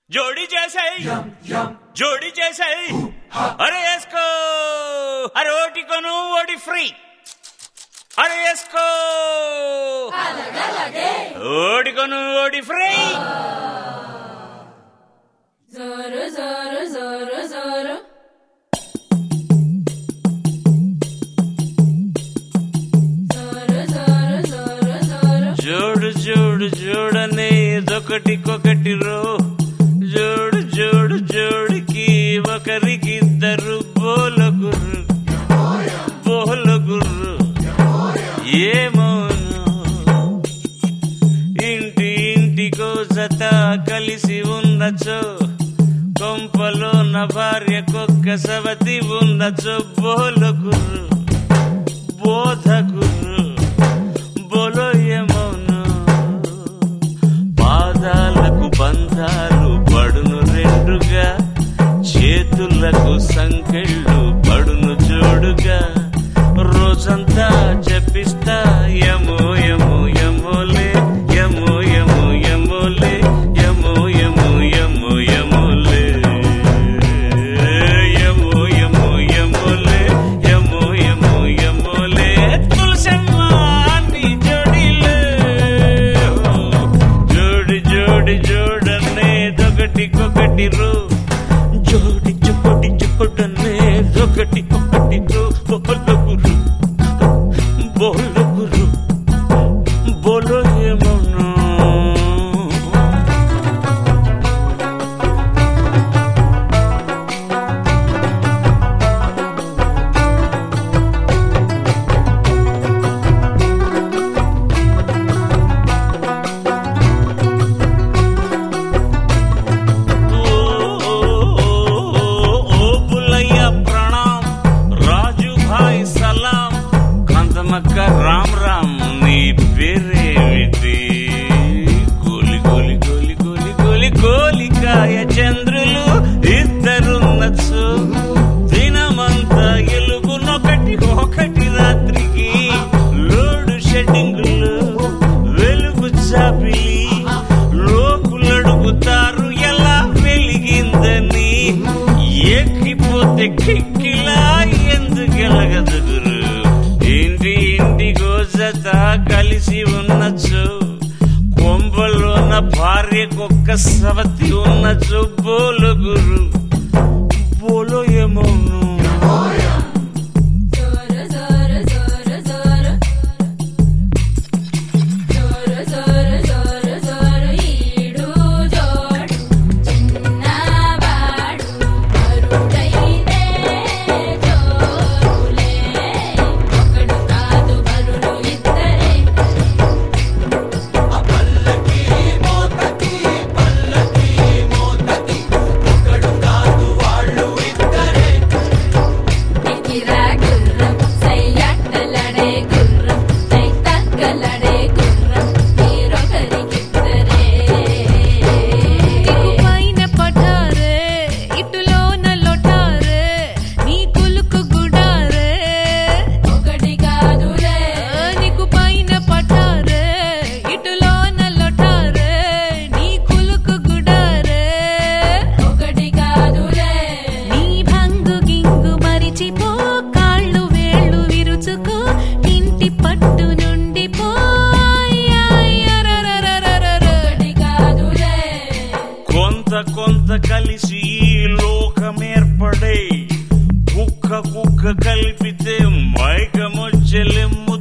జోడి చేసాయి జోడి చేసాయి అరే వేసుకో అరే ఓటి కొను ఓడి ఫ్రీ అరే వేసుకో ఓడి కొను ఓడి ఫ్రీ జోరు జోరు జోరు జోరు జోరు జోరు జోరు జోరు జోడు జోడు జోడనే ఒకటికొకటి రో జోడు జోడు జోడికి ఒకరికి ఇద్దరు బోలగుర్రు బోలగుర్రు ఏమోను ఇంటి ఇంటికో జత కలిసి ఉన్నచో కొంపలో నా భార్యకొక్క సవతి ఉన్నచో బోలగుర్రు బోధగుర్రు బోలో ఏమోను పాదాలకు బంధాలు పడును రెండుగా చేతులకు సంకెళ్ళు పడును జోడుగా రోజంతా చెప్పిస్తా యమో యమో యమోలే యమో యమో యమోలే యమో యమో యమో యమోలే యమో యమో యమోలే యమో యమో యమోలే తులసమ్మ నీ జోడిలే జోడి జోడి జోడనే దొకటి కొకటి రో జోడి జోడి జోడనే దొకటి కొకటి రో బోలగురు బోలగురు బోలో ఏమన్నా ओ बुलैया प्रणाम రాజు భాయ్ సలాం కందమక్క రామ్ రామ్ నీ పేరేమిటి గోలి గోలి గోలి గోలి గోలి గోలికాయ చంద్రులు ఇద్దరున్నచ్చు దినమంతా ఎలుగునొకటి ఒకటి రాత్రికి లోడు షెడ్డింగులు వెలుగు చాపిలి లోకులడుగుతారు ఎలా వెలిగిందని ఎక్కిపోతే కిక్కిలా ఎందుకెలగదు గురు ఇంటి ఇంటి గోజత కలిసి ఉన్నచ్చు కొంబలోన భార్యకొక్క సవతి ఉన్నచ్చు బోలు గురు బోలో ఏమోను జోరు జోరు జోరు జోరు జోరు జోరు జోరు జోరు ఈడు జోడు చిన్నవాడు బరుడైతే జోరులే ఒకడు కాదు బరుడు ఇద్దరే ఎగిరా గుర్రం సయ్యట్టలడే గుర్రం సై తగ్గలడే గుర్రం మీరొకరికిద్దరే పైన పఠారే ఇటులోన లొటారే నీ కులుకు గుడారే ఒకటి కాదులే నీకు పైన పఠారే ఇటులోన లొటారే నీ కులుకు గుడారే ఒకటి కాదులే నీ భంగు గింగు మరిచిపో కాళ్ళు వేళ్ళు విరుచుకో ఇంటి పట్టు నుండి పోయారరరరరర ఒకటి కాదులే కొంత కొంత కలిసి ఈ లోకమేర్పడే కుక్క కుక్క కలిపితే మైకమొచ్చెలెమ్ము